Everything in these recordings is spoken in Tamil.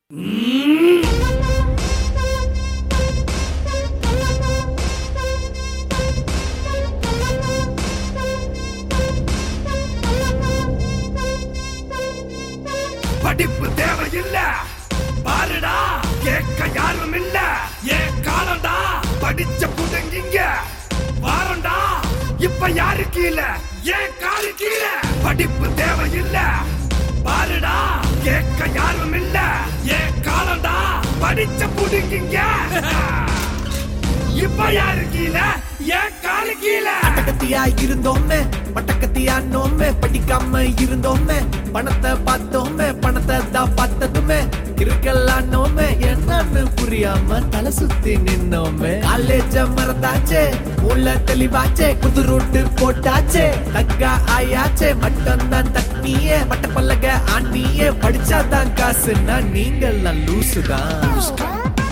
படிப்பு தேவையில்ல பாருடா கேட்க யாரும் இல்ல ஏன் காலம்டா படிச்ச புடுங்கிங்க வாரண்டா இப்ப யாரு கீழே ஏன் காலு கீழே படிப்பு தேவையில்ல பாருடா கேட்க யாரும் இல்ல ஏன் காலம்டா படிச்ச புடுங்கிங்க இப்ப யாரு கீழே ஏன் காலு கீழே பட்டக்கத்தியா இருந்தோமே பட்டக்கத்தியா நோமே படிக்காம இருந்தோமே பணத்தை பார்த்தோமே பணத்தை தான் பார்த்ததுமே இருக்கலாம் நோமே என்னன்னு புரியாம தலை சுத்தி நின்னோமே காலேஜ மறந்தாச்சே உள்ள தெளிவாச்சே புது ரூட்டு போட்டாச்சே தக்கா ஆயாச்சே மட்டும் தான் தக்கியே பட்ட பல்லக ஆண்டியே படிச்சாதான் காசுன்னா நீங்கெல்லாம் லூசுதான்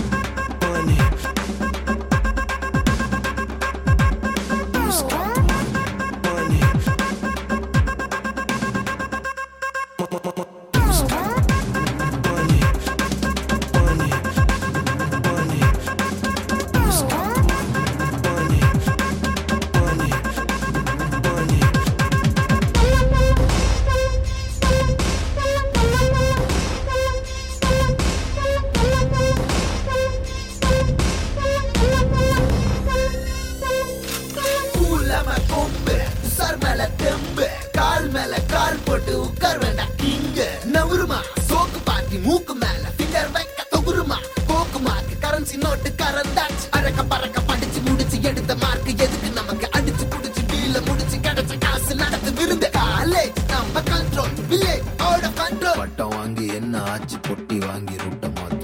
கூலம கொம்பு சார் மேல தெம்பு கால் மேல கால் போட்டு உட்கார் வேண்டாம் இங்க நவுருமா சோக்கு பாட்டி மூக்கு மேல ஃபிங்கர் வைக்க தொகுருமா போக்கு மார்க் கரன்சி நோட்டு கரந்தாச்சு அறக்க பறக்க படிச்சு முடிச்சு எடுத்த மார்க் எதுக்கு நமக்கு அடிச்சு புடிச்சு டீல முடிச்சு கிடைச்ச காசு நடத்து விருந்த காலேஜ் நம்ம control village out of control பட்டம் வாங்கி என்ன ஆச்சு பொட்டி வாங்கி ரூட்ட மாத்து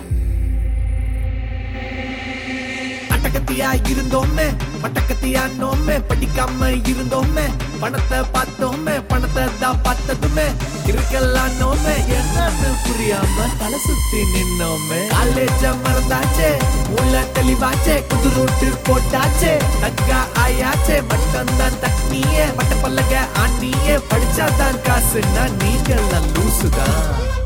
பட்டக்கத்தியா இருந்தோமே பட்டக்கத்தியா நோமே படிக்காம இருந்தோமே பணத்தை பார்த்தோமே பணத்தை தான் பார்த்ததுமே இருக்கலாம் நோமே என்னன்னு புரியாம தலை சுத்தி நின்னோமே காலேஜ மறந்தாச்சே உள்ள தெளிவாச்சே புது ரூட்டு போட்டாச்சே தக்கா ஆயாச்சே மட்டும் தான் தக்னியே பட்ட பல்லக ஆண்டியே படிச்சாதான் காசுன்னா நீங்கெல்லாம் லூசுதான்